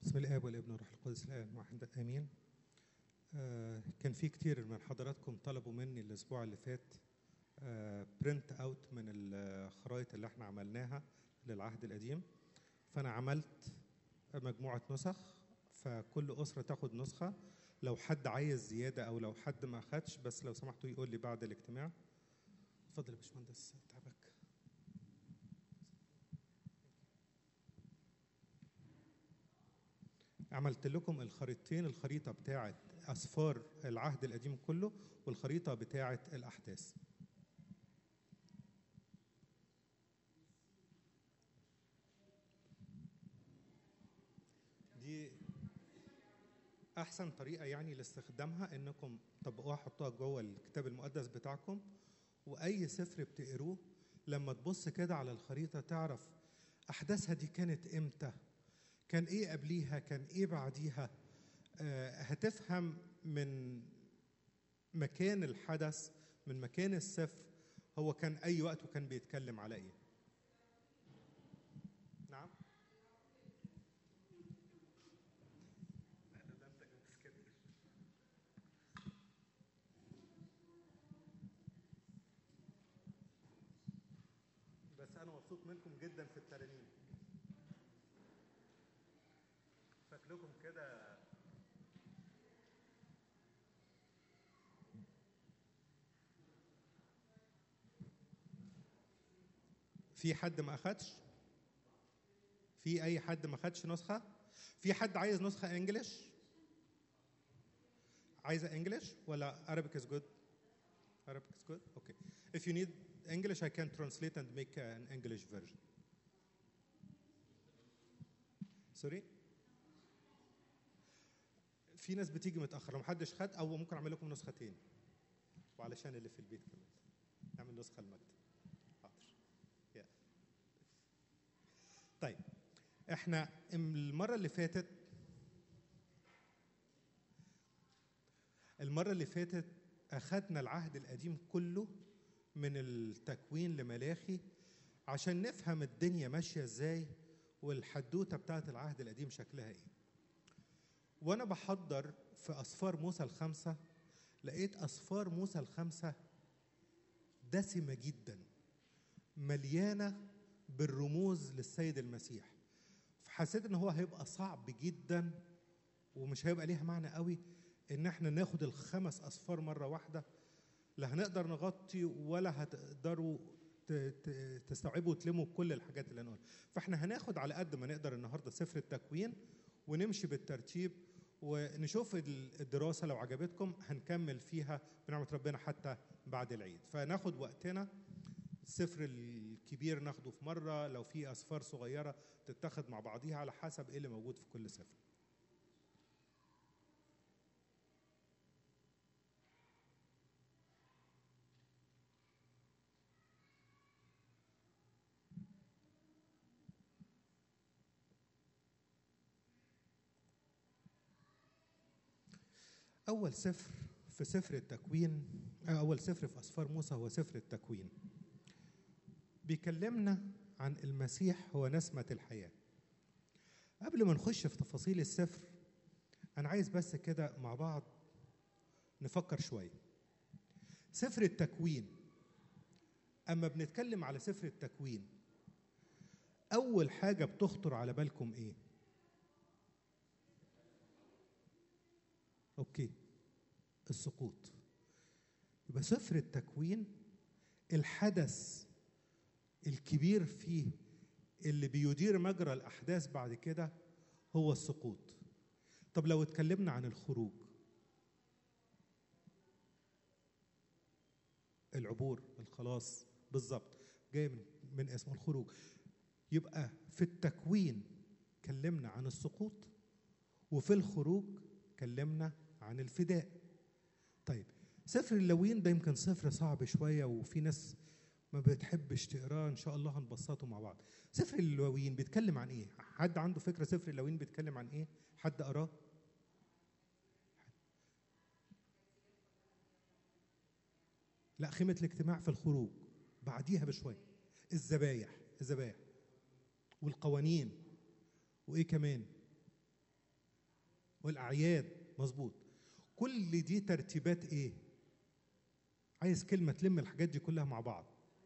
بسم الاب والابن والروح القدس الان واحد امين آه كان في كتير من حضراتكم طلبوا مني الاسبوع اللي فات برنت اوت من الخرائط اللي احنا عملناها للعهد القديم فانا عملت مجموعه نسخ فكل اسره تاخد نسخه لو حد عايز زياده او لو حد ما اخدش بس لو سمحتوا يقول لي بعد الاجتماع اتفضل يا باشمهندس تعبك عملت لكم الخريطتين الخريطة بتاعة أسفار العهد القديم كله والخريطة بتاعة الأحداث دي أحسن طريقة يعني لاستخدامها إنكم طبقوها حطوها جوه الكتاب المقدس بتاعكم وأي سفر بتقروه لما تبص كده على الخريطة تعرف أحداثها دي كانت إمتى كان ايه قبليها كان ايه بعديها آه هتفهم من مكان الحدث من مكان السفر هو كان اي وقت وكان بيتكلم على ايه نعم بس انا مبسوط منكم جدا في الترانيم شكلكم كده في حد ما اخدش في اي حد ما خدش نسخه في حد عايز نسخه انجلش عايزه انجلش ولا Arabic is good Arabic is good okay if you need English I can translate and make an English version sorry في ناس بتيجي متاخر لو محدش خد او ممكن اعمل لكم نسختين وعلشان اللي في البيت كمان نعمل نسخه المكتب حاضر yeah. طيب احنا المره اللي فاتت المره اللي فاتت اخذنا العهد القديم كله من التكوين لملاخي عشان نفهم الدنيا ماشيه ازاي والحدوته بتاعت العهد القديم شكلها ايه وانا بحضر في اسفار موسى الخمسه لقيت اسفار موسى الخمسه دسمه جدا مليانه بالرموز للسيد المسيح فحسيت ان هو هيبقى صعب جدا ومش هيبقى ليها معنى قوي ان احنا ناخد الخمس اسفار مره واحده لا هنقدر نغطي ولا هتقدروا تستوعبوا وتلموا كل الحاجات اللي هنقولها فاحنا هناخد على قد ما نقدر النهارده سفر التكوين ونمشي بالترتيب ونشوف الدراسه لو عجبتكم هنكمل فيها بنعمه ربنا حتى بعد العيد فناخد وقتنا السفر الكبير ناخده في مره لو في اسفار صغيره تتاخد مع بعضيها على حسب ايه اللي موجود في كل سفر أول سفر في سفر التكوين أول سفر في أسفار موسى هو سفر التكوين بيكلمنا عن المسيح هو نسمة الحياة قبل ما نخش في تفاصيل السفر أنا عايز بس كده مع بعض نفكر شوية سفر التكوين أما بنتكلم على سفر التكوين أول حاجة بتخطر على بالكم إيه؟ اوكي السقوط يبقى سفر التكوين الحدث الكبير فيه اللي بيدير مجرى الاحداث بعد كده هو السقوط طب لو اتكلمنا عن الخروج العبور الخلاص بالظبط جاي من من اسم الخروج يبقى في التكوين كلمنا عن السقوط وفي الخروج كلمنا عن الفداء طيب سفر اللوين ده يمكن سفر صعب شوية وفي ناس ما بتحبش تقراه ان شاء الله هنبسطه مع بعض سفر اللوين بيتكلم عن ايه حد عنده فكرة سفر اللوين بيتكلم عن ايه حد قراه لا خيمة الاجتماع في الخروج بعديها بشوية الذبايح الذبايح والقوانين وايه كمان والاعياد مظبوط كل دي ترتيبات ايه عايز كلمه تلم الحاجات دي كلها مع بعض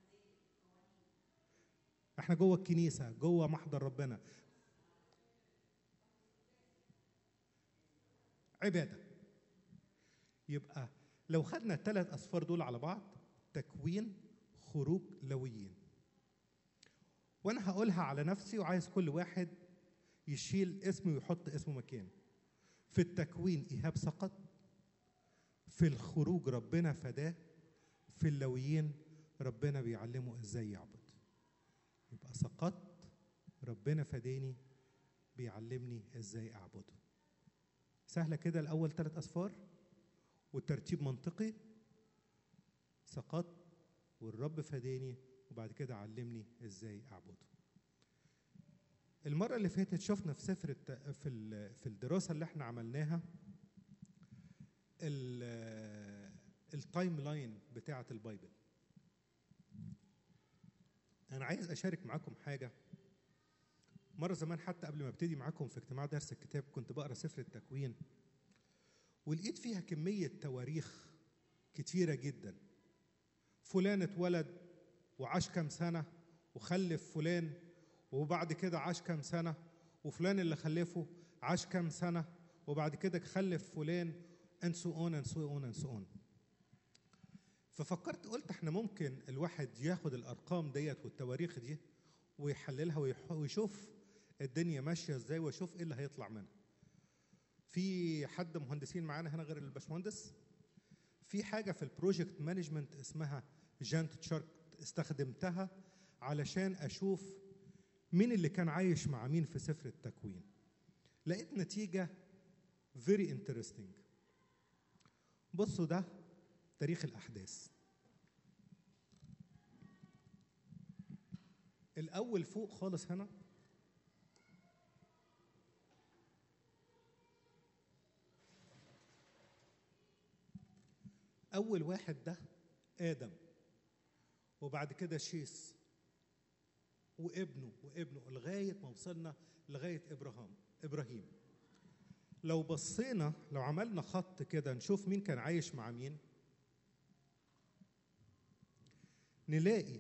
احنا جوه الكنيسه جوه محضر ربنا عباده يبقى لو خدنا الثلاث اصفار دول على بعض تكوين خروج لويين وانا هقولها على نفسي وعايز كل واحد يشيل اسمه ويحط اسمه مكانه في التكوين ايهاب سقط في الخروج ربنا فداه في اللويين ربنا بيعلمه ازاي يعبد يبقى سقطت ربنا فداني بيعلمني ازاي اعبده سهله كده الاول ثلاث اصفار والترتيب منطقي سقطت والرب فداني وبعد كده علمني ازاي اعبده المره اللي فاتت شفنا في سفر الت... في ال... في الدراسه اللي احنا عملناها ال... التايم لاين بتاعه البايبل انا عايز اشارك معاكم حاجه مره زمان حتى قبل ما ابتدي معاكم في اجتماع درس الكتاب كنت بقرا سفر التكوين ولقيت فيها كميه تواريخ كتيره جدا فلان اتولد وعاش كام سنه وخلف فلان وبعد كده عاش كام سنه وفلان اللي خلفه عاش كام سنه وبعد كده خلف فلان and so on and so on and so on ففكرت قلت احنا ممكن الواحد ياخد الارقام ديت والتواريخ دي ويحللها ويح- ويشوف الدنيا ماشيه ازاي ويشوف ايه اللي هيطلع منها في حد مهندسين معانا هنا غير الباشمهندس في حاجه في البروجكت مانجمنت اسمها جانت تشارت استخدمتها علشان اشوف مين اللي كان عايش مع مين في سفر التكوين لقيت نتيجه very interesting بصوا ده تاريخ الاحداث الاول فوق خالص هنا اول واحد ده ادم وبعد كده شيس وابنه وابنه لغايه ما وصلنا لغايه ابراهام ابراهيم لو بصينا لو عملنا خط كده نشوف مين كان عايش مع مين نلاقي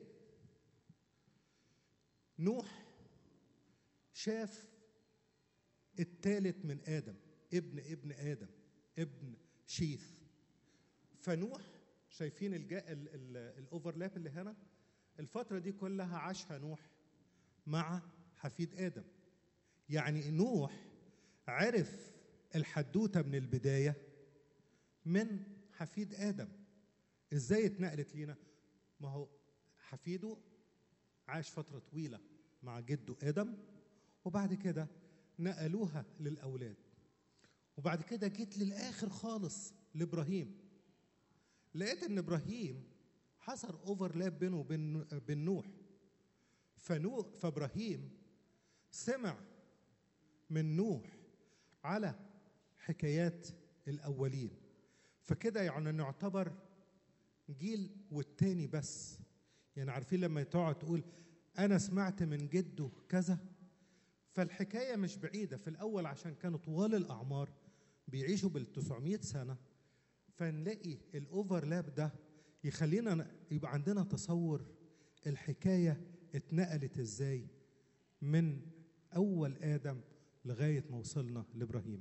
نوح شاف التالت من ادم ابن ابن ادم ابن شيث فنوح شايفين الجا... ال... ال... الاوفرلاب اللي هنا الفتره دي كلها عاشها نوح مع حفيد ادم يعني نوح عرف الحدوته من البدايه من حفيد ادم ازاي اتنقلت لينا ما هو حفيده عاش فتره طويله مع جده ادم وبعد كده نقلوها للاولاد وبعد كده جيت للاخر خالص لابراهيم لقيت ان ابراهيم حصل اوفرلاب بينه وبين بين نوح فنوح فابراهيم سمع من نوح على حكايات الاولين فكده يعني نعتبر جيل والتاني بس يعني عارفين لما تقعد تقول انا سمعت من جده كذا فالحكايه مش بعيده في الاول عشان كانوا طوال الاعمار بيعيشوا بال 900 سنه فنلاقي الاوفرلاب ده يخلينا ن- يبقى عندنا تصور الحكايه اتنقلت ازاي من اول ادم لغايه ما وصلنا لابراهيم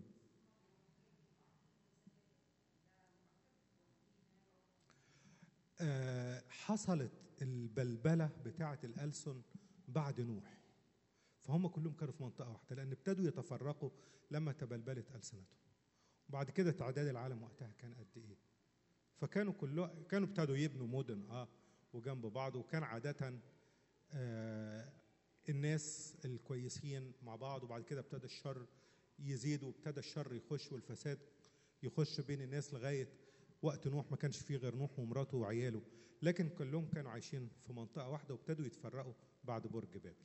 آه، حصلت البلبله بتاعه الالسن بعد نوح فهم كلهم كانوا في منطقه واحده لان ابتدوا يتفرقوا لما تبلبلت السنتهم وبعد كده تعداد العالم وقتها كان قد ايه فكانوا كله كانوا ابتدوا يبنوا مدن اه وجنب بعض وكان عاده آه الناس الكويسين مع بعض وبعد كده ابتدى الشر يزيد وابتدى الشر يخش والفساد يخش بين الناس لغايه وقت نوح ما كانش فيه غير نوح ومراته وعياله لكن كلهم كانوا عايشين في منطقه واحده وابتدوا يتفرقوا بعد برج بابل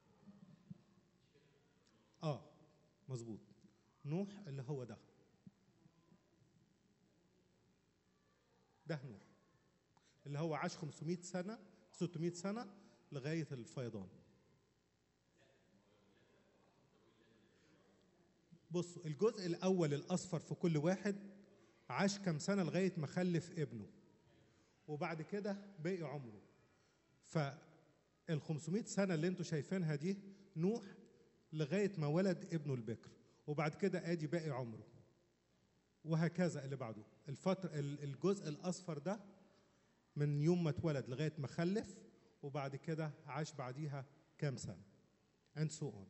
اه مظبوط نوح اللي هو ده ده نوح اللي هو عاش 500 سنه 600 سنه لغايه الفيضان بصوا الجزء الاول الاصفر في كل واحد عاش كام سنه لغايه ما خلف ابنه وبعد كده باقي عمره فال 500 سنه اللي انتوا شايفينها دي نوح لغايه ما ولد ابنه البكر وبعد كده ادي باقي عمره وهكذا اللي بعده الفتره ال- الجزء الاصفر ده من يوم ما اتولد لغايه ما خلف وبعد كده عاش بعديها كام سنه and so on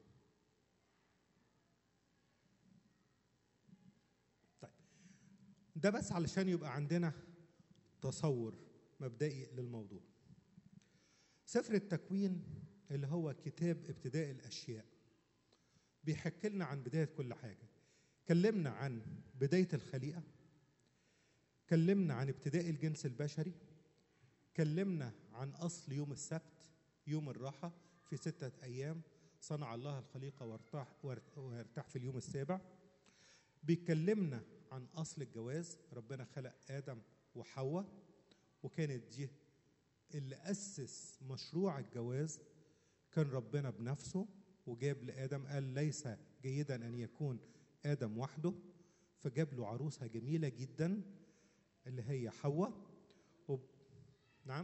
طيب ده بس علشان يبقى عندنا تصور مبدئي للموضوع سفر التكوين اللي هو كتاب ابتداء الاشياء بيحكي لنا عن بدايه كل حاجه كلمنا عن بدايه الخليقه كلمنا عن ابتداء الجنس البشري كلمنا عن اصل يوم السبت يوم الراحه في سته ايام صنع الله الخليقه وارتاح وارتاح في اليوم السابع بيكلمنا عن اصل الجواز ربنا خلق ادم وحواء وكانت دي اللي اسس مشروع الجواز كان ربنا بنفسه وجاب لادم قال ليس جيدا ان يكون ادم وحده فجاب له عروسه جميله جدا اللي هي حواء و... نعم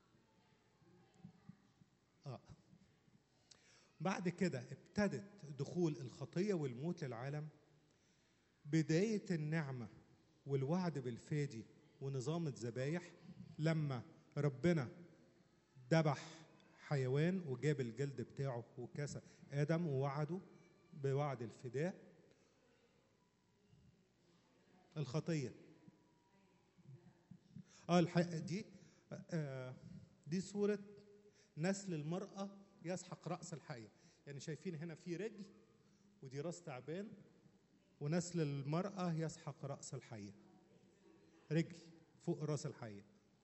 اه بعد كده ابتدت دخول الخطيه والموت للعالم بدايه النعمه والوعد بالفادي ونظام الذبايح لما ربنا ذبح حيوان وجاب الجلد بتاعه وكسى ادم ووعده بوعد الفداء الخطيه اه الحقيقه دي آه دي صوره نسل المراه يسحق راس الحيه يعني شايفين هنا في رجل ودي راس تعبان ونسل المراه يسحق راس الحيه رجل فوق راس الحيه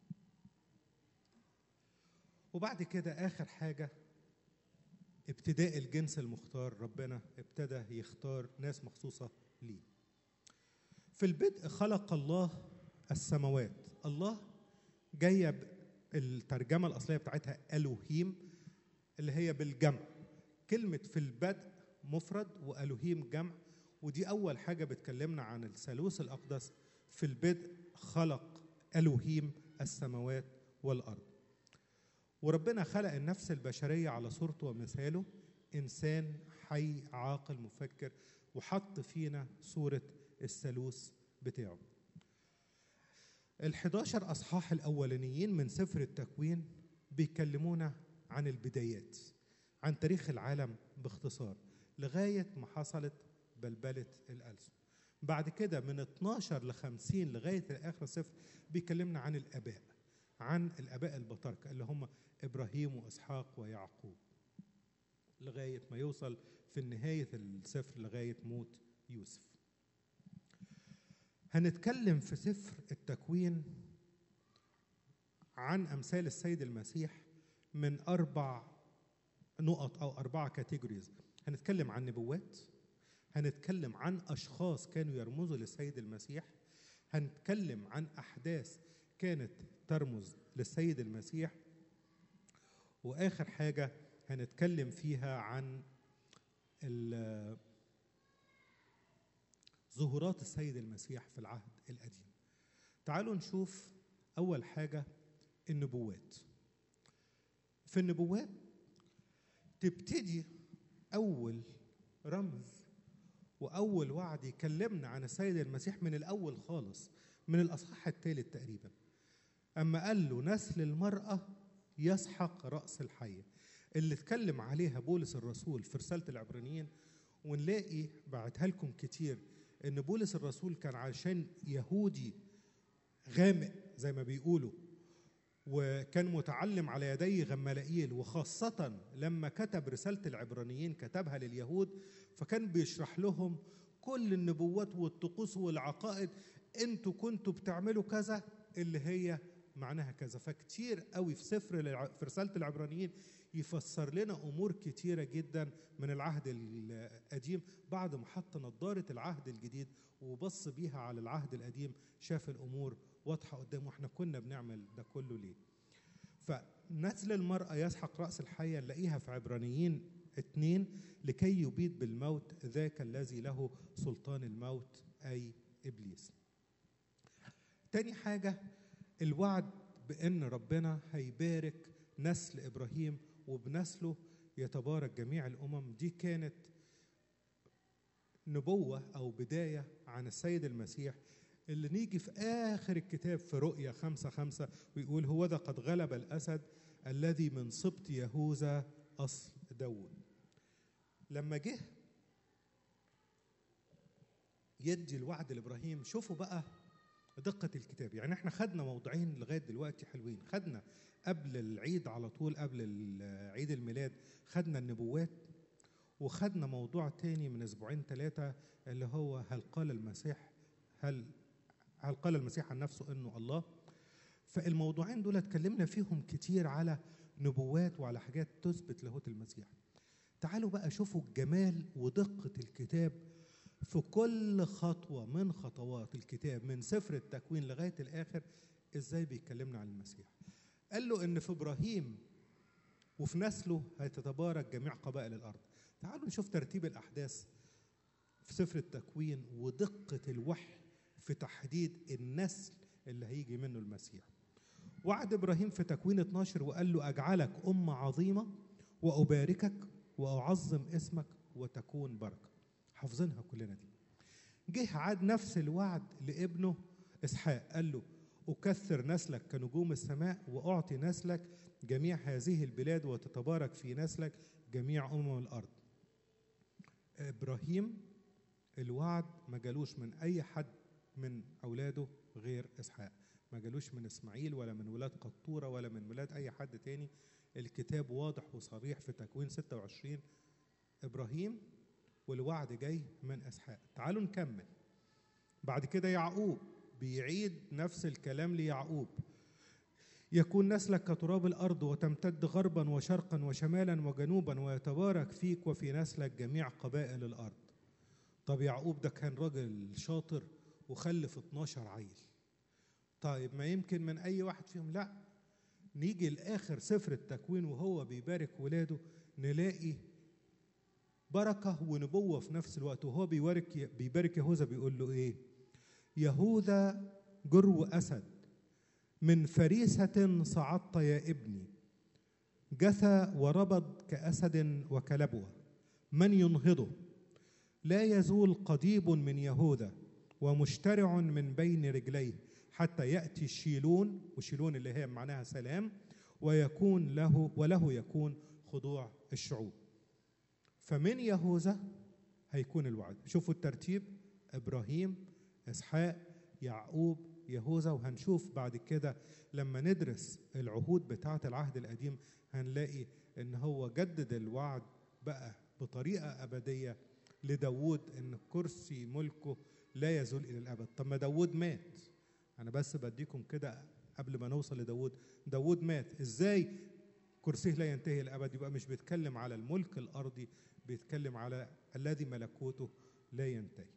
وبعد كده اخر حاجه ابتداء الجنس المختار ربنا ابتدى يختار ناس مخصوصه ليه في البدء خلق الله السماوات الله جايه الترجمه الاصليه بتاعتها الوهيم اللي هي بالجمع كلمه في البدء مفرد والوهيم جمع ودي اول حاجه بتكلمنا عن الثالوث الاقدس في البدء خلق الوهيم السماوات والارض وربنا خلق النفس البشريه على صورته ومثاله انسان حي عاقل مفكر وحط فينا صوره الثالوث بتاعه ال11 اصحاح الاولانيين من سفر التكوين بيكلمونا عن البدايات عن تاريخ العالم باختصار لغايه ما حصلت بلبله الالسن بعد كده من 12 ل 50 لغايه اخر السفر بيكلمنا عن الاباء عن الاباء البطاركه اللي هم ابراهيم واسحاق ويعقوب لغايه ما يوصل في نهايه السفر لغايه موت يوسف هنتكلم في سفر التكوين عن امثال السيد المسيح من اربع نقط او اربعه كاتيجوريز هنتكلم عن نبوات هنتكلم عن اشخاص كانوا يرمزوا للسيد المسيح هنتكلم عن احداث كانت ترمز للسيد المسيح واخر حاجه هنتكلم فيها عن ظهورات السيد المسيح في العهد القديم تعالوا نشوف اول حاجه النبوات في النبوات تبتدي اول رمز واول وعد يكلمنا عن السيد المسيح من الاول خالص من الاصحاح الثالث تقريبا اما قال له نسل المراه يسحق راس الحيه اللي اتكلم عليها بولس الرسول في رساله العبرانيين ونلاقي بعتها لكم كتير ان بولس الرسول كان عشان يهودي غامق زي ما بيقولوا وكان متعلم على يدي غمالائيل وخاصة لما كتب رسالة العبرانيين كتبها لليهود فكان بيشرح لهم كل النبوات والطقوس والعقائد انتوا كنتوا بتعملوا كذا اللي هي معناها كذا فكتير قوي في سفر في رسالة العبرانيين يفسر لنا أمور كتيرة جدا من العهد القديم بعد ما حط نظارة العهد الجديد وبص بيها على العهد القديم شاف الأمور واضحة قدامه احنا كنا بنعمل ده كله ليه فنسل المرأة يسحق رأس الحية نلاقيها في عبرانيين اتنين لكي يبيد بالموت ذاك الذي له سلطان الموت أي إبليس تاني حاجة الوعد بأن ربنا هيبارك نسل إبراهيم وبنسله يتبارك جميع الأمم دي كانت نبوة أو بداية عن السيد المسيح اللي نيجي في آخر الكتاب في رؤيا خمسة خمسة ويقول هو ذا قد غلب الأسد الذي من سبط يهوذا أصل داود لما جه يدي الوعد لإبراهيم شوفوا بقى دقة الكتاب يعني احنا خدنا موضوعين لغاية دلوقتي حلوين خدنا قبل العيد على طول قبل عيد الميلاد خدنا النبوات وخدنا موضوع تاني من اسبوعين ثلاثة اللي هو هل قال المسيح هل هل قال المسيح عن نفسه انه الله فالموضوعين دول اتكلمنا فيهم كتير على نبوات وعلى حاجات تثبت لاهوت المسيح تعالوا بقى شوفوا الجمال ودقة الكتاب في كل خطوة من خطوات الكتاب من سفر التكوين لغاية الآخر إزاي بيكلمنا عن المسيح قال له إن في إبراهيم وفي نسله هيتتبارك جميع قبائل الأرض تعالوا نشوف ترتيب الأحداث في سفر التكوين ودقة الوحي في تحديد النسل اللي هيجي منه المسيح وعد إبراهيم في تكوين 12 وقال له أجعلك أمة عظيمة وأباركك وأعظم اسمك وتكون بركة حافظينها كلنا دي جه عاد نفس الوعد لابنه إسحاق قال له أكثر نسلك كنجوم السماء وأعطي نسلك جميع هذه البلاد وتتبارك في نسلك جميع أمم الأرض إبراهيم الوعد ما جالوش من أي حد من أولاده غير إسحاق ما جالوش من إسماعيل ولا من ولاد قطورة ولا من ولاد أي حد تاني الكتاب واضح وصريح في تكوين 26 إبراهيم والوعد جاي من إسحاق تعالوا نكمل بعد كده يعقوب بيعيد نفس الكلام ليعقوب يكون نسلك كتراب الأرض وتمتد غربا وشرقا وشمالا وجنوبا ويتبارك فيك وفي نسلك جميع قبائل الأرض طب يعقوب ده كان راجل شاطر وخلف 12 عيل طيب ما يمكن من أي واحد فيهم لا نيجي لآخر سفر التكوين وهو بيبارك ولاده نلاقي بركة ونبوة في نفس الوقت وهو بيبارك بيبارك يهوذا بيقول له إيه؟ يهوذا جرو أسد من فريسة صعدت يا ابني جثى وربض كأسد وكلبوة من ينهضه لا يزول قضيب من يهوذا ومشترع من بين رجليه حتى يأتي شيلون وشيلون اللي هي معناها سلام ويكون له وله يكون خضوع الشعوب فمن يهوذا هيكون الوعد شوفوا الترتيب ابراهيم اسحاق يعقوب يهوذا وهنشوف بعد كده لما ندرس العهود بتاعه العهد القديم هنلاقي ان هو جدد الوعد بقى بطريقه ابديه لداود ان كرسي ملكه لا يزول الى الابد طب ما داود مات انا بس بديكم كده قبل ما نوصل لداود داود مات ازاي كرسيه لا ينتهي الابد يبقى مش بيتكلم على الملك الارضي بيتكلم على الذي ملكوته لا ينتهي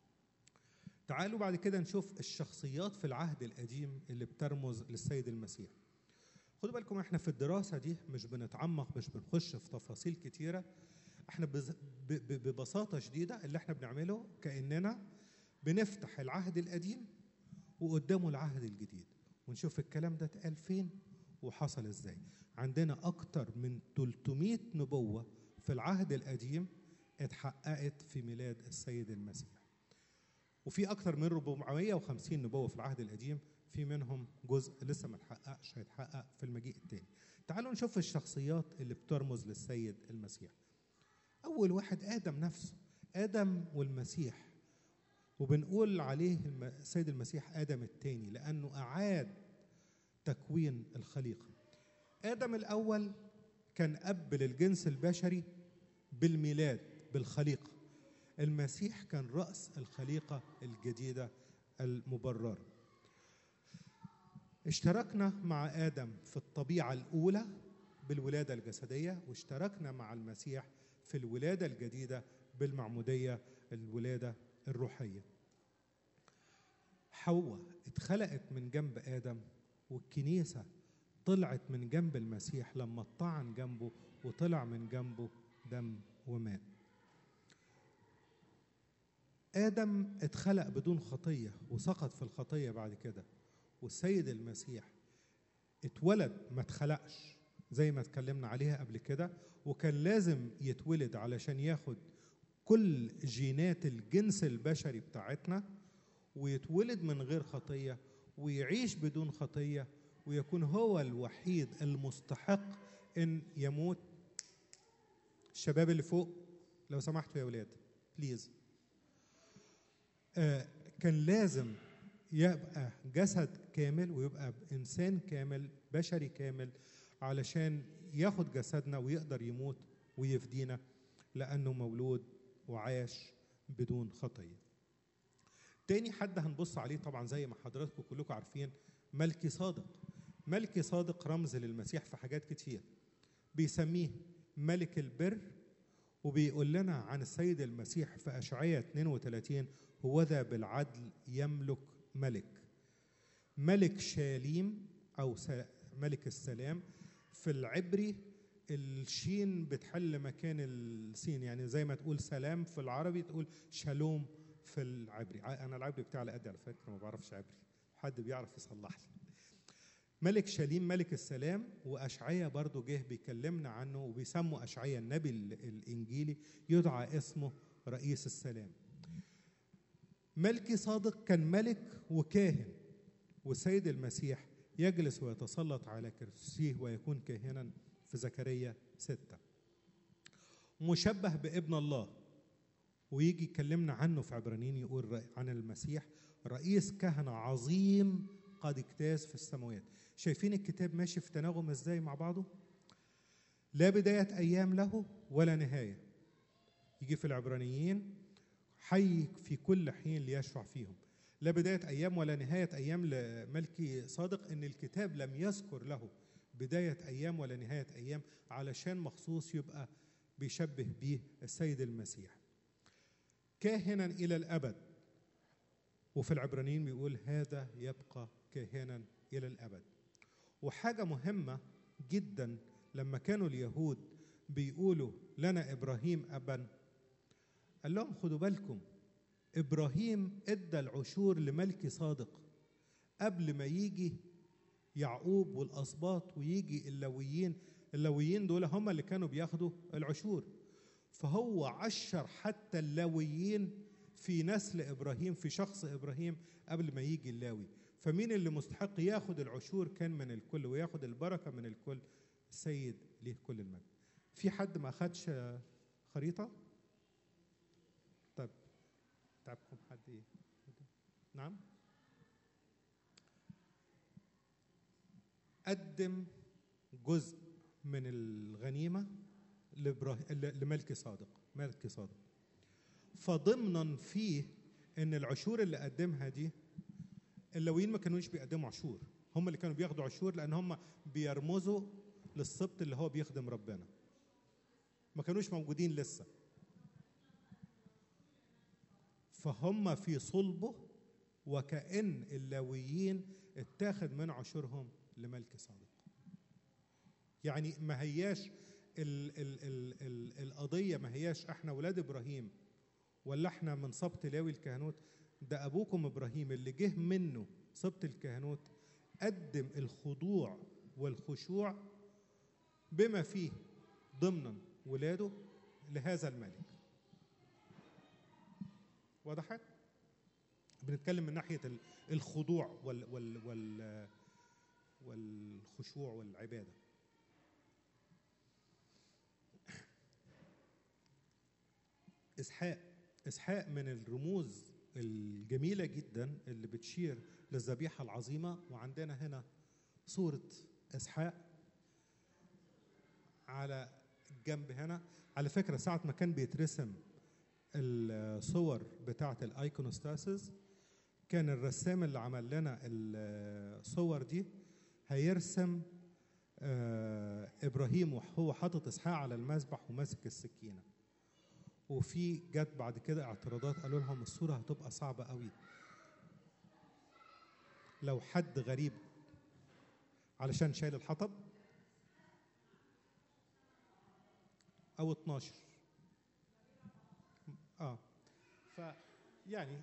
تعالوا بعد كده نشوف الشخصيات في العهد القديم اللي بترمز للسيد المسيح خدوا بالكم احنا في الدراسة دي مش بنتعمق مش بنخش في تفاصيل كتيرة احنا ببساطة شديدة اللي احنا بنعمله كأننا بنفتح العهد القديم وقدامه العهد الجديد ونشوف الكلام ده اتقال فين وحصل ازاي عندنا اكتر من 300 نبوة في العهد القديم اتحققت في ميلاد السيد المسيح وفي اكتر من 450 نبوة في العهد القديم في منهم جزء لسه ما اتحققش هيتحقق في المجيء الثاني تعالوا نشوف الشخصيات اللي بترمز للسيد المسيح اول واحد ادم نفسه ادم والمسيح وبنقول عليه السيد المسيح ادم الثاني لانه اعاد تكوين الخليقه ادم الاول كان اب للجنس البشري بالميلاد بالخليقه المسيح كان راس الخليقه الجديده المبرره اشتركنا مع ادم في الطبيعه الاولى بالولاده الجسديه واشتركنا مع المسيح في الولاده الجديده بالمعموديه الولاده الروحيه حواء اتخلقت من جنب ادم والكنيسه طلعت من جنب المسيح لما اتطعن جنبه وطلع من جنبه دم وماء آدم اتخلق بدون خطية وسقط في الخطية بعد كده والسيد المسيح اتولد ما اتخلقش زي ما اتكلمنا عليها قبل كده وكان لازم يتولد علشان ياخد كل جينات الجنس البشري بتاعتنا ويتولد من غير خطية ويعيش بدون خطية ويكون هو الوحيد المستحق ان يموت الشباب اللي فوق لو سمحتوا يا ولاد بليز آه كان لازم يبقى جسد كامل ويبقى انسان كامل بشري كامل علشان ياخد جسدنا ويقدر يموت ويفدينا لانه مولود وعاش بدون خطيه تاني حد هنبص عليه طبعا زي ما حضراتكم كلكم عارفين ملكي صادق ملكي صادق رمز للمسيح في حاجات كتير بيسميه ملك البر وبيقول لنا عن السيد المسيح في أشعية 32 هو ذا بالعدل يملك ملك ملك شاليم أو ملك السلام في العبري الشين بتحل مكان السين يعني زي ما تقول سلام في العربي تقول شالوم في العبري انا العبري بتاعي على قد على فكره ما بعرفش عبري حد بيعرف يصلح لي ملك شاليم ملك السلام واشعيا برضو جه بيكلمنا عنه وبيسموا اشعيا النبي الانجيلي يدعى اسمه رئيس السلام ملكي صادق كان ملك وكاهن والسيد المسيح يجلس ويتسلط على كرسيه ويكون كاهنا في زكريا ستة مشبه بابن الله ويجي يكلمنا عنه في عبرانيين يقول عن المسيح رئيس كهنة عظيم قد اجتاز في السماوات شايفين الكتاب ماشي في تناغم ازاي مع بعضه لا بداية أيام له ولا نهاية يجي في العبرانيين حي في كل حين ليشفع فيهم لا بداية أيام ولا نهاية أيام لملكي صادق إن الكتاب لم يذكر له بداية أيام ولا نهاية أيام علشان مخصوص يبقى بيشبه بيه السيد المسيح كاهنا إلى الأبد وفي العبرانيين بيقول هذا يبقى كاهنا إلى الأبد وحاجة مهمة جدا لما كانوا اليهود بيقولوا لنا إبراهيم أبا قال لهم خدوا بالكم إبراهيم إدى العشور لملك صادق قبل ما يجي يعقوب والأسباط ويجي اللويين اللويين دول هم اللي كانوا بياخدوا العشور فهو عشر حتى اللاويين في نسل ابراهيم في شخص ابراهيم قبل ما يجي اللاوي فمين اللي مستحق ياخد العشور كان من الكل وياخد البركه من الكل السيد ليه كل المجد في حد ما اخدش خريطه طب تعبكم حد ايه نعم قدم جزء من الغنيمه لملك صادق ملك صادق فضمنا فيه ان العشور اللي قدمها دي اللويين ما كانوش بيقدموا عشور هم اللي كانوا بياخدوا عشور لان هم بيرمزوا للسبط اللي هو بيخدم ربنا ما كانوش موجودين لسه فهم في صلبه وكأن اللاويين اتاخد من عشورهم لملك صادق يعني ما هياش ال ال ال ال القضية ما هياش احنا ولاد ابراهيم ولا احنا من سبط لاوي الكهنوت ده ابوكم ابراهيم اللي جه منه سبط الكهنوت قدم الخضوع والخشوع بما فيه ضمنا ولاده لهذا الملك وضحت بنتكلم من ناحيه الخضوع وال وال وال والخشوع والعباده اسحاق اسحاق من الرموز الجميله جدا اللي بتشير للذبيحه العظيمه وعندنا هنا صوره اسحاق على الجنب هنا على فكره ساعه ما كان بيترسم الصور بتاعه الايكونوستاسيس كان الرسام اللي عمل لنا الصور دي هيرسم آه ابراهيم وهو حاطط اسحاق على المذبح وماسك السكينه وفي جت بعد كده اعتراضات قالوا لهم الصوره هتبقى صعبه قوي لو حد غريب علشان شايل الحطب او 12 اه ف يعني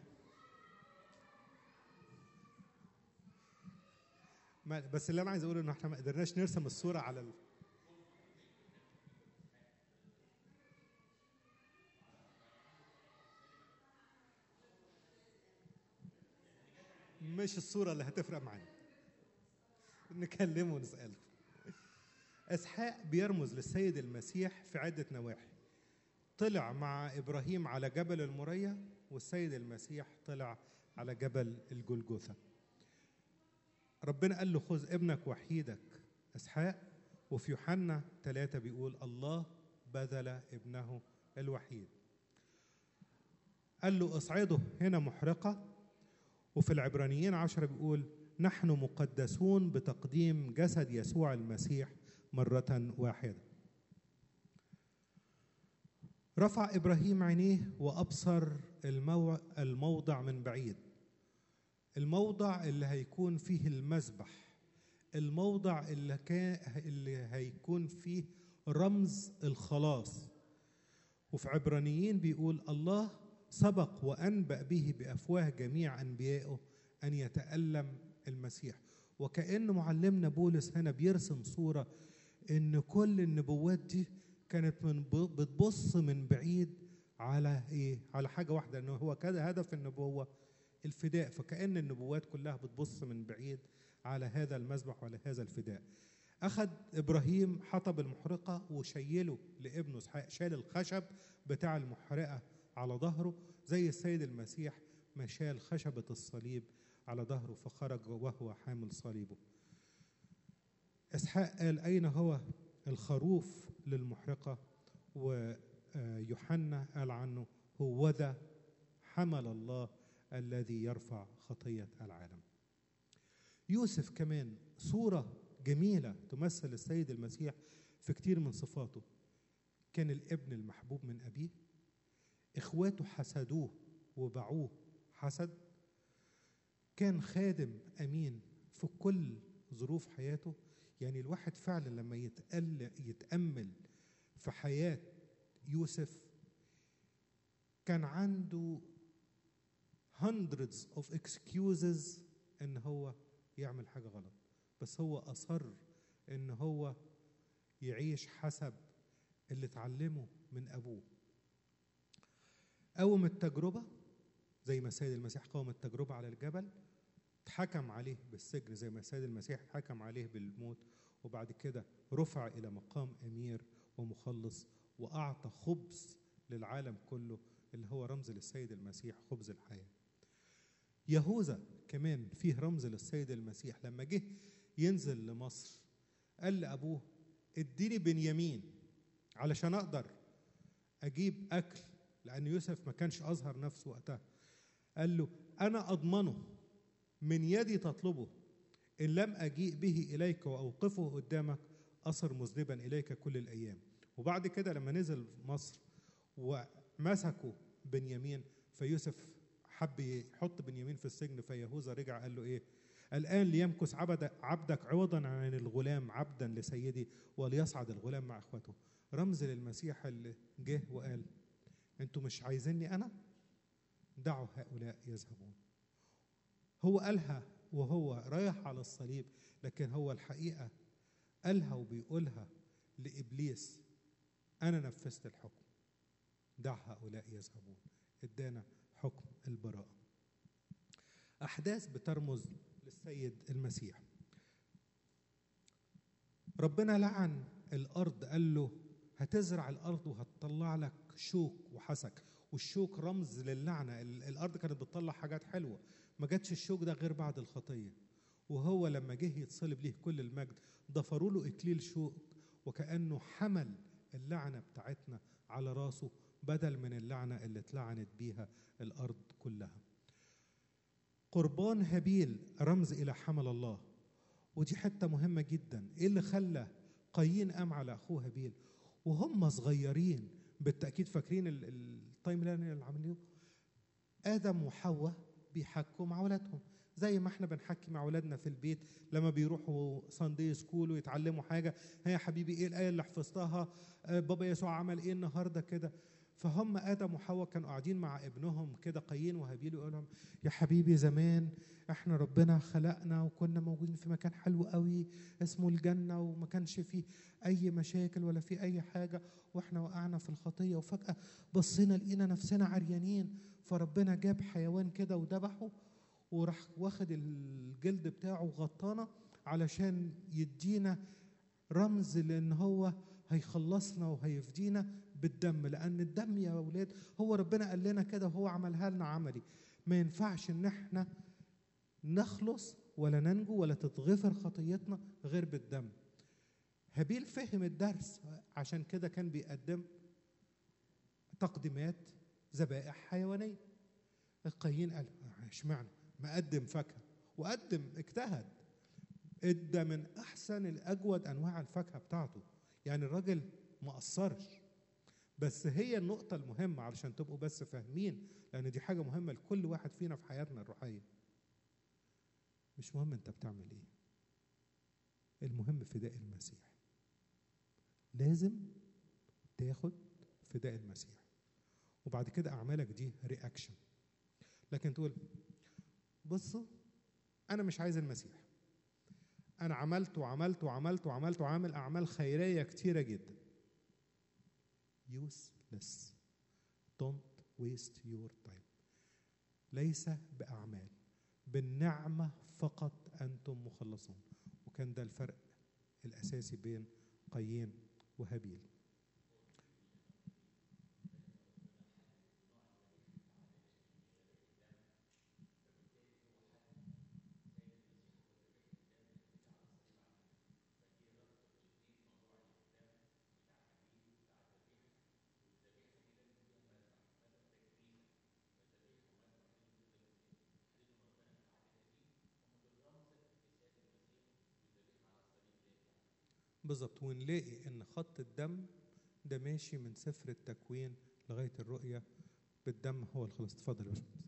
ما بس اللي انا عايز اقوله ان احنا ما قدرناش نرسم الصوره على ال... مش الصوره اللي هتفرق معانا نكلمه ونساله اسحاق بيرمز للسيد المسيح في عده نواحي طلع مع ابراهيم على جبل المريا والسيد المسيح طلع على جبل الجلجثه ربنا قال له خذ ابنك وحيدك اسحاق وفي يوحنا ثلاثة بيقول الله بذل ابنه الوحيد قال له اصعده هنا محرقة وفي العبرانيين عشرة بيقول نحن مقدسون بتقديم جسد يسوع المسيح مرة واحدة رفع إبراهيم عينيه وأبصر المو... الموضع من بعيد الموضع اللي هيكون فيه المذبح الموضع اللي كان اللي هيكون فيه رمز الخلاص وفي عبرانيين بيقول الله سبق وانبأ به بافواه جميع انبيائه ان يتألم المسيح وكأن معلمنا بولس هنا بيرسم صورة ان كل النبوات دي كانت من بتبص من بعيد على ايه على حاجة واحدة انه هو كده هدف النبوة الفداء فكأن النبوات كلها بتبص من بعيد على هذا المذبح وعلى هذا الفداء أخذ إبراهيم حطب المحرقة وشيله لابنه إسحاق شال الخشب بتاع المحرقة على ظهره زي السيد المسيح ما شال خشبة الصليب على ظهره فخرج وهو حامل صليبه إسحاق قال أين هو الخروف للمحرقة ويوحنا قال عنه هو ذا حمل الله الذي يرفع خطية العالم يوسف كمان صورة جميلة تمثل السيد المسيح في كتير من صفاته كان الابن المحبوب من أبيه إخواته حسدوه وباعوه حسد كان خادم أمين في كل ظروف حياته يعني الواحد فعلا لما يتأل يتأمل في حياة يوسف كان عنده hundreds of excuses ان هو يعمل حاجه غلط بس هو اصر ان هو يعيش حسب اللي اتعلمه من ابوه قوم التجربه زي ما السيد المسيح قوم التجربه على الجبل اتحكم عليه بالسجن زي ما السيد المسيح حكم عليه بالموت وبعد كده رفع الى مقام امير ومخلص واعطى خبز للعالم كله اللي هو رمز للسيد المسيح خبز الحياه يهوذا كمان فيه رمز للسيد المسيح لما جه ينزل لمصر قال لأبوه اديني بنيامين علشان أقدر أجيب أكل لأن يوسف ما كانش أظهر نفسه وقتها قال له أنا أضمنه من يدي تطلبه إن لم أجيء به إليك وأوقفه قدامك أصر مذنبا إليك كل الأيام وبعد كده لما نزل مصر ومسكوا بنيامين فيوسف حب يحط بنيامين في السجن فيهوذا رجع قال له ايه الآن ليمكث عبد عبدك عوضا عن الغلام عبدا لسيدي وليصعد الغلام مع اخوته رمز للمسيح اللي جه وقال انتوا مش عايزيني انا دعوا هؤلاء يذهبون هو قالها وهو رايح على الصليب لكن هو الحقيقة قالها وبيقولها لإبليس أنا نفذت الحكم دع هؤلاء يذهبون ادانا حكم البراءة أحداث بترمز للسيد المسيح ربنا لعن الأرض قال له هتزرع الأرض وهتطلع لك شوك وحسك والشوك رمز للعنة الأرض كانت بتطلع حاجات حلوة ما جاتش الشوك ده غير بعد الخطية وهو لما جه يتصلب ليه كل المجد ضفروا له إكليل شوك وكأنه حمل اللعنة بتاعتنا على راسه بدل من اللعنة اللي اتلعنت بيها الأرض كلها قربان هابيل رمز إلى حمل الله ودي حتة مهمة جدا إيه اللي خلى قايين قام على أخوه هابيل وهم صغيرين بالتأكيد فاكرين التايم لاين اللي عاملينه آدم وحواء بيحكوا مع ولادهم زي ما احنا بنحكي مع اولادنا في البيت لما بيروحوا ساندي سكول ويتعلموا حاجه هي يا حبيبي ايه الايه اللي حفظتها آه، بابا يسوع عمل ايه النهارده كده فهم ادم وحواء كانوا قاعدين مع ابنهم كده قايين وهابيل ويقول لهم يا حبيبي زمان احنا ربنا خلقنا وكنا موجودين في مكان حلو قوي اسمه الجنه وما كانش فيه اي مشاكل ولا في اي حاجه واحنا وقعنا في الخطيه وفجاه بصينا لقينا نفسنا عريانين فربنا جاب حيوان كده وذبحه وراح واخد الجلد بتاعه وغطانا علشان يدينا رمز لان هو هيخلصنا وهيفدينا بالدم لان الدم يا اولاد هو ربنا قال لنا كده وهو عملها لنا عملي ما ينفعش ان احنا نخلص ولا ننجو ولا تتغفر خطيتنا غير بالدم هابيل فهم الدرس عشان كده كان بيقدم تقديمات ذبائح حيوانيه القايين قال اشمعنى ما قدم فاكهه وقدم اجتهد ادى من احسن الاجود انواع الفاكهه بتاعته يعني الراجل ما قصرش بس هي النقطة المهمة علشان تبقوا بس فاهمين لأن دي حاجة مهمة لكل واحد فينا في حياتنا الروحية. مش مهم أنت بتعمل إيه. المهم فداء المسيح. لازم تاخد فداء المسيح. وبعد كده أعمالك دي رياكشن. لكن تقول بصوا أنا مش عايز المسيح. أنا عملت وعملت وعملت وعملت وعامل أعمال خيرية كتيرة جدا. useless. Don't waste your time. ليس بأعمال بالنعمة فقط أنتم مخلصون وكان ده الفرق الأساسي بين قايين وهابيل بالظبط ونلاقي ان خط الدم ده ماشي من سفر التكوين لغايه الرؤيه بالدم هو الخلاص اتفضل يا باشمهندس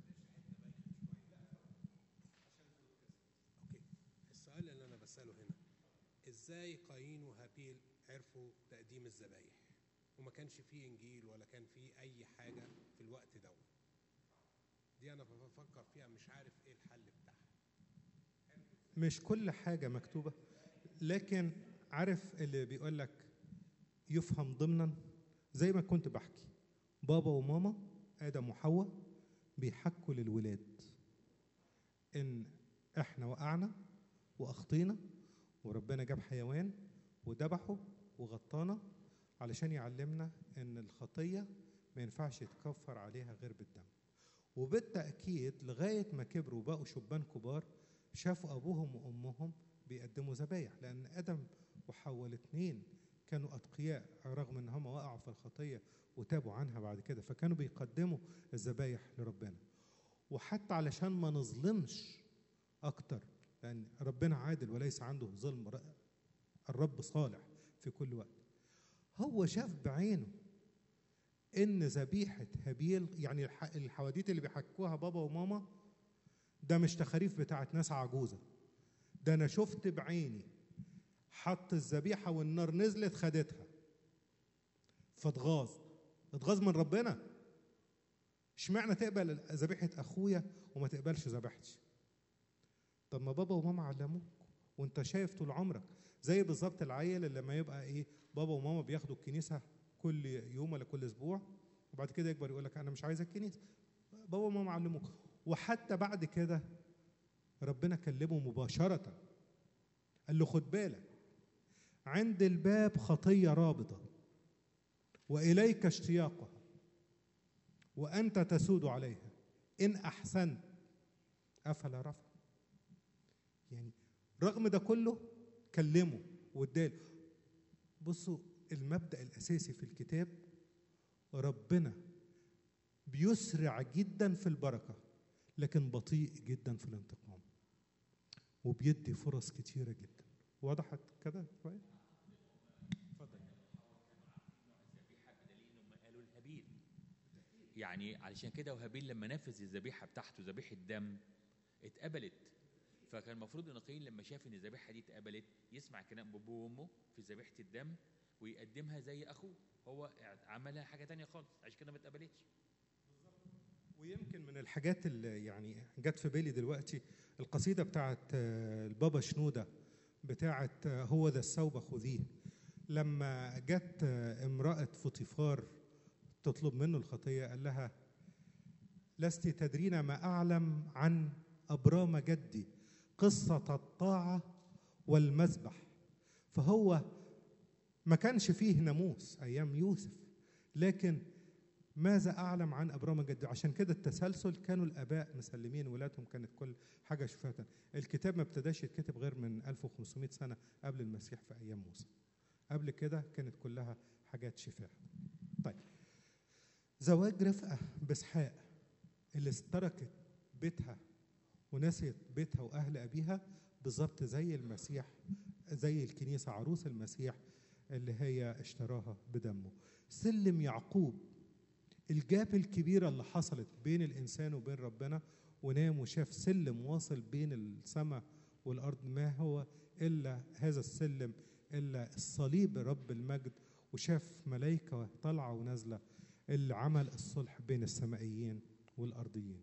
اوكي السؤال اللي انا بساله هنا ازاي قايين وهابيل عرفوا تقديم الذبايح وما كانش فيه انجيل ولا كان فيه اي حاجه في الوقت ده دي انا بفكر فيها مش عارف ايه الحل بتاعها مش كل حاجه مكتوبه لكن عارف اللي بيقول لك يفهم ضمنا زي ما كنت بحكي بابا وماما ادم وحواء بيحكوا للولاد ان احنا وقعنا واخطينا وربنا جاب حيوان وذبحه وغطانا علشان يعلمنا ان الخطيه ما ينفعش يتكفر عليها غير بالدم وبالتاكيد لغايه ما كبروا وبقوا شبان كبار شافوا ابوهم وامهم بيقدموا ذبايح لان ادم وحواء الاثنين كانوا اتقياء رغم ان هم وقعوا في الخطيه وتابوا عنها بعد كده فكانوا بيقدموا الذبايح لربنا وحتى علشان ما نظلمش اكتر لان ربنا عادل وليس عنده ظلم الرب صالح في كل وقت هو شاف بعينه ان ذبيحه هابيل يعني الحواديت اللي بيحكوها بابا وماما ده مش تخاريف بتاعت ناس عجوزه ده انا شفت بعيني حط الذبيحه والنار نزلت خدتها فاتغاظ اتغاظ من ربنا اشمعنى تقبل ذبيحه اخويا وما تقبلش ذبيحتي طب ما بابا وماما علموك وانت شايف طول عمرك زي بالظبط العيل اللي لما يبقى ايه بابا وماما بياخدوا الكنيسه كل يوم ولا كل اسبوع وبعد كده يكبر يقول لك انا مش عايز الكنيسه بابا وماما علموك وحتى بعد كده ربنا كلمه مباشره قال له خد بالك عند الباب خطيه رابطه واليك اشتياقها وانت تسود عليها ان احسنت افلا رفع يعني رغم ده كله كلمه واداله بصوا المبدا الاساسي في الكتاب ربنا بيسرع جدا في البركه لكن بطيء جدا في الانتقام وبيدي فرص كتيره جدا وضحت كده كويس اتفضل قالوا لهابيل يعني علشان كده وهابيل لما نفذ الذبيحه بتاعته ذبيحه دم اتقبلت فكان المفروض ان قايين لما شاف ان الذبيحه دي اتقبلت يسمع كلام بابوه وامه في ذبيحه الدم ويقدمها زي اخوه هو عملها حاجه تانية خالص عشان كده ما اتقبلتش ويمكن من الحاجات اللي يعني جت في بالي دلوقتي القصيده بتاعت آه، البابا شنوده بتاعت آه، هو ذا الثوب خذيه لما جت آه، امراه فطيفار تطلب منه الخطيه قال لها لست تدرين ما اعلم عن ابرام جدي قصه الطاعه والمذبح فهو ما كانش فيه ناموس ايام يوسف لكن ماذا اعلم عن ابرام جدي عشان كده التسلسل كانوا الاباء مسلمين ولادهم كانت كل حاجه شفاة الكتاب ما ابتداش يتكتب غير من 1500 سنه قبل المسيح في ايام موسى قبل كده كانت كلها حاجات شفاء طيب زواج رفقه باسحاق اللي تركت بيتها ونسيت بيتها واهل ابيها بالظبط زي المسيح زي الكنيسه عروس المسيح اللي هي اشتراها بدمه سلم يعقوب الجاب الكبيرة اللي حصلت بين الإنسان وبين ربنا ونام وشاف سلم واصل بين السماء والأرض ما هو إلا هذا السلم إلا الصليب رب المجد وشاف ملائكة طالعة ونازلة اللي عمل الصلح بين السمائيين والأرضيين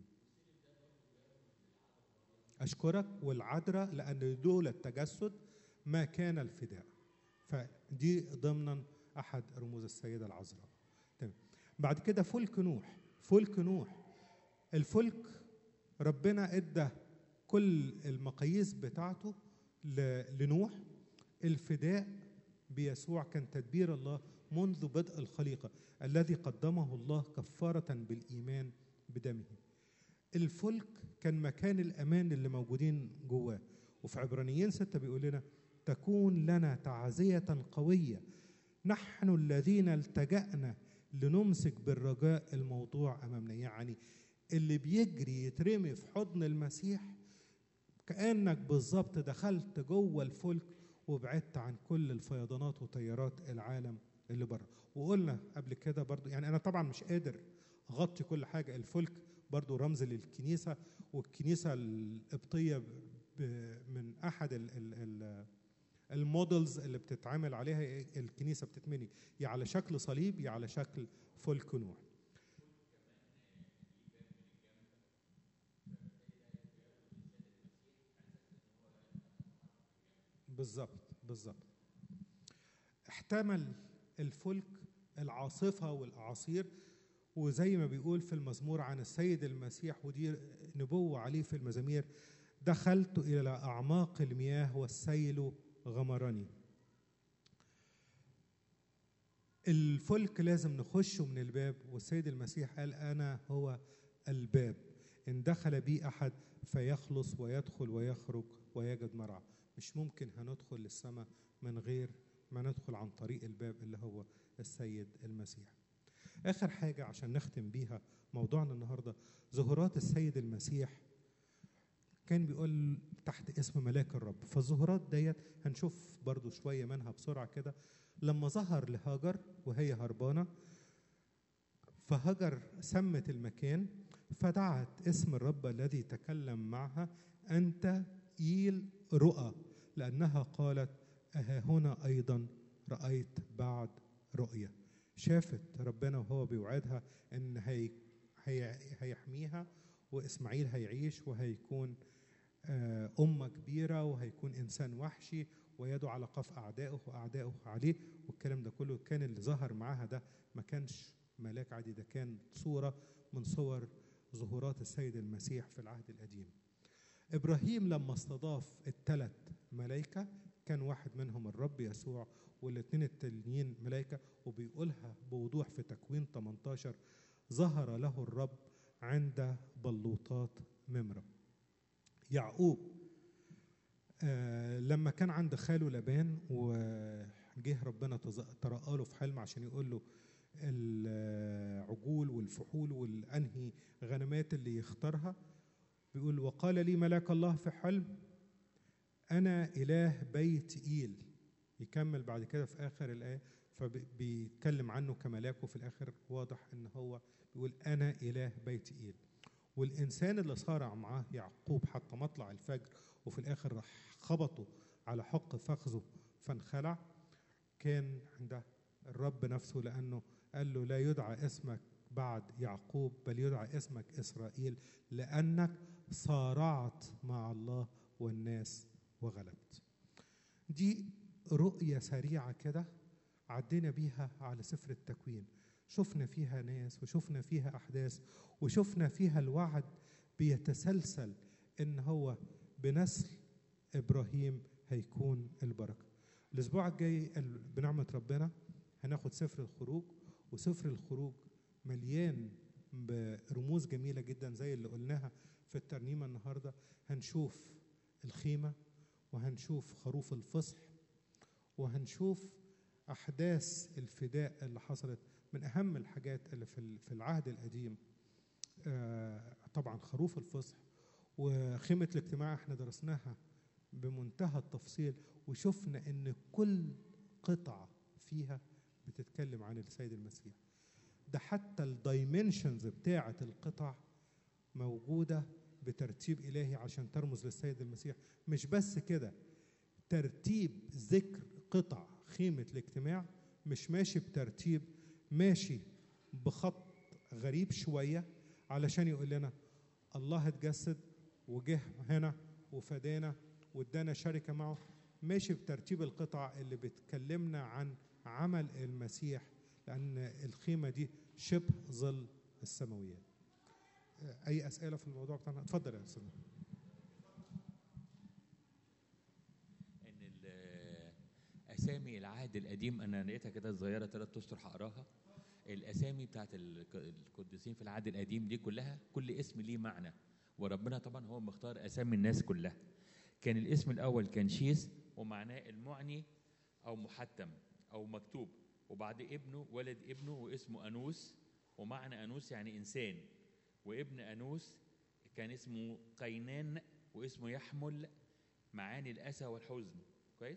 أشكرك والعذراء لأن دول التجسد ما كان الفداء فدي ضمنا أحد رموز السيدة العذراء تمام بعد كده فلك نوح فلك نوح الفلك ربنا ادى كل المقاييس بتاعته ل- لنوح الفداء بيسوع كان تدبير الله منذ بدء الخليقة الذي قدمه الله كفارة بالإيمان بدمه الفلك كان مكان الأمان اللي موجودين جواه وفي عبرانيين ستة بيقول لنا تكون لنا تعزية قوية نحن الذين التجأنا لنمسك بالرجاء الموضوع أمامنا يعني اللي بيجري يترمي في حضن المسيح كأنك بالظبط دخلت جوه الفلك وبعدت عن كل الفيضانات وتيارات العالم اللي بره وقلنا قبل كده برضو يعني أنا طبعا مش قادر أغطي كل حاجة الفلك برضو رمز للكنيسة والكنيسة القبطية ب- من أحد ال ال ال المودلز اللي بتتعامل عليها الكنيسة بتتمني يا على شكل صليب يا على شكل فلك نوح بالظبط بالظبط احتمل الفلك العاصفة والأعاصير وزي ما بيقول في المزمور عن السيد المسيح ودي نبوة عليه في المزامير دخلت إلى أعماق المياه والسيل غمرني الفلك لازم نخشه من الباب والسيد المسيح قال أنا هو الباب إن دخل بي أحد فيخلص ويدخل ويخرج ويجد مرعى مش ممكن هندخل للسماء من غير ما ندخل عن طريق الباب اللي هو السيد المسيح آخر حاجة عشان نختم بيها موضوعنا النهاردة ظهورات السيد المسيح كان بيقول تحت اسم ملاك الرب فالظهورات ديت هنشوف برضو شوية منها بسرعة كده لما ظهر لهاجر وهي هربانة فهاجر سمت المكان فدعت اسم الرب الذي تكلم معها أنت إيل رؤى لأنها قالت أها هنا أيضا رأيت بعد رؤية شافت ربنا وهو بيوعدها إن هي هي هيحميها وإسماعيل هيعيش وهيكون آه، أمة كبيرة وهيكون إنسان وحشي ويده على قف أعدائه وأعدائه عليه والكلام ده كله كان اللي ظهر معاها ده ما كانش ملاك عادي ده كان صورة من صور ظهورات السيد المسيح في العهد القديم إبراهيم لما استضاف الثلاث ملائكة كان واحد منهم الرب يسوع والاثنين التانيين ملائكة وبيقولها بوضوح في تكوين 18 ظهر له الرب عند بلوطات ممرة يعقوب آه لما كان عند خاله لبان وجه ربنا تز- ترقى له في حلم عشان يقول له العجول والفحول والانهي غنمات اللي يختارها بيقول وقال لي ملاك الله في حلم انا اله بيت ايل يكمل بعد كده في اخر الايه فبيتكلم عنه كملاك وفي الاخر واضح ان هو بيقول انا اله بيت ايل والإنسان اللي صارع معاه يعقوب حتى مطلع الفجر وفي الآخر راح خبطه على حق فخذه فانخلع كان عند الرب نفسه لأنه قال له لا يدعى اسمك بعد يعقوب بل يدعى اسمك إسرائيل لأنك صارعت مع الله والناس وغلبت دي رؤية سريعة كده عدينا بيها على سفر التكوين شفنا فيها ناس وشفنا فيها أحداث وشفنا فيها الوعد بيتسلسل إن هو بنسل إبراهيم هيكون البركة الأسبوع الجاي ال- بنعمة ربنا هناخد سفر الخروج وسفر الخروج مليان برموز جميلة جدا زي اللي قلناها في الترنيمة النهاردة هنشوف الخيمة وهنشوف خروف الفصح وهنشوف أحداث الفداء اللي حصلت من أهم الحاجات اللي في ال- في العهد القديم آه، طبعا خروف الفصح وخيمة الاجتماع احنا درسناها بمنتهى التفصيل وشفنا ان كل قطعة فيها بتتكلم عن السيد المسيح ده حتى الدايمنشنز بتاعة القطع موجودة بترتيب إلهي عشان ترمز للسيد المسيح مش بس كده ترتيب ذكر قطع خيمة الاجتماع مش ماشي بترتيب ماشي بخط غريب شوية علشان يقول لنا الله اتجسد وجه هنا وفدانا وادانا شركة معه ماشي بترتيب القطع اللي بتكلمنا عن عمل المسيح لأن الخيمة دي شبه ظل السماويات آه، أي أسئلة في الموضوع بتاعنا اتفضل يا أستاذ ان ال- اسامي العهد القديم انا لقيتها كده صغيره ثلاث اسطر هقراها الاسامي بتاعت الك- القديسين في العهد القديم دي كلها كل اسم ليه معنى وربنا طبعا هو مختار اسامي الناس كلها كان الاسم الاول كان شيس ومعناه المعني او محتم او مكتوب وبعد ابنه ولد ابنه واسمه انوس ومعنى انوس يعني انسان وابن انوس كان اسمه قينان واسمه يحمل معاني الاسى والحزن كويس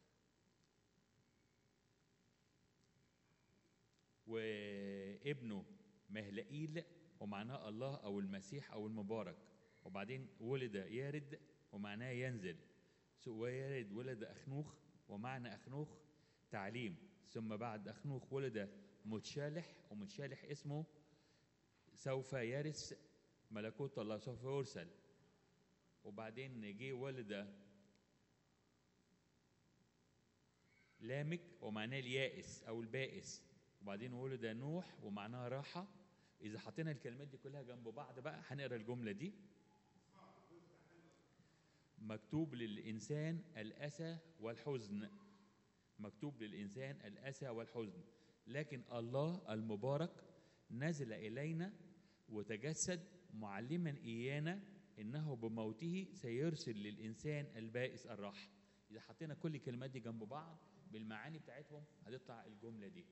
وابنه مهلئيل ومعناه الله او المسيح او المبارك وبعدين ولد يارد ومعناه ينزل س- ويارد ولد اخنوخ ومعنى اخنوخ تعليم ثم بعد اخنوخ ولد متشالح ومتشالح اسمه سوف يرث ملكوت الله سوف يرسل وبعدين جه ولد لامك ومعناه اليائس او البائس وبعدين ولد نوح ومعناها راحه اذا حطينا الكلمات دي كلها جنب بعض بقى هنقرا الجمله دي مكتوب للانسان الاسى والحزن مكتوب للانسان الاسى والحزن لكن الله المبارك نزل الينا وتجسد معلما ايانا انه بموته سيرسل للانسان البائس الراحه اذا حطينا كل الكلمات دي جنب بعض بالمعاني بتاعتهم هتطلع الجمله دي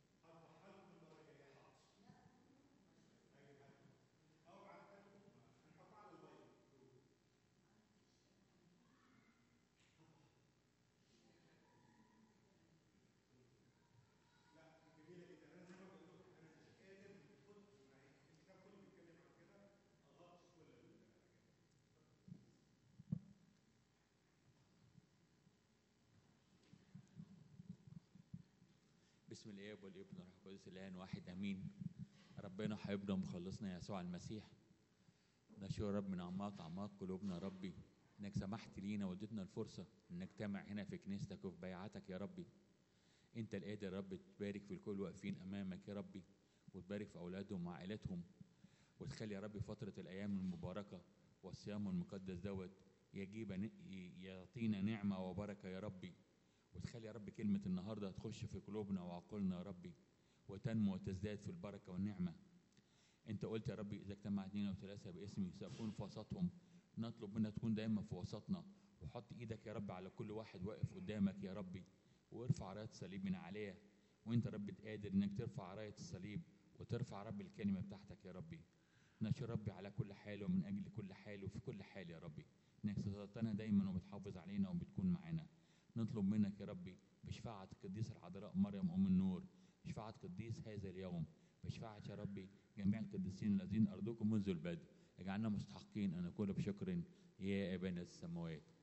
باسم الاب والابن والروح القدس الان واحد امين ربنا حبيبنا ومخلصنا يسوع المسيح نشكر رب من اعماق اعماق قلوبنا يا ربي انك سمحت لينا واديتنا الفرصه انك تجتمع هنا في كنيستك وفي بيعتك يا ربي انت القادر يا رب تبارك في الكل واقفين امامك يا ربي وتبارك في اولادهم وعائلتهم وتخلي يا رب فتره الايام المباركه والصيام المقدس دوت يجيب ي- يعطينا نعمه وبركه يا ربي وتخلي يا رب كلمة النهاردة تخش في قلوبنا وعقولنا يا ربي وتنمو وتزداد في البركة والنعمة أنت قلت يا ربي إذا اجتمع اثنين أو ثلاثة باسمي سأكون في وسطهم نطلب منك تكون دايما في وسطنا وحط إيدك يا رب على كل واحد واقف قدامك يا ربي وارفع راية الصليب من عليه وأنت يا رب قادر إنك ترفع راية الصليب وترفع يا رب الكلمة بتاعتك يا ربي نشر ربي على كل حال ومن أجل كل حال وفي كل حال يا ربي إنك ستطلعنا دايما وبتحافظ علينا وبتكون معانا نطلب منك يا ربي بشفاعة القديس العذراء مريم أم النور بشفاعة قديس هذا اليوم بشفاعة يا ربي جميع القديسين الذين أرضوكم منذ البدء اجعلنا مستحقين ان نقول بشكر يا ابانا السماوات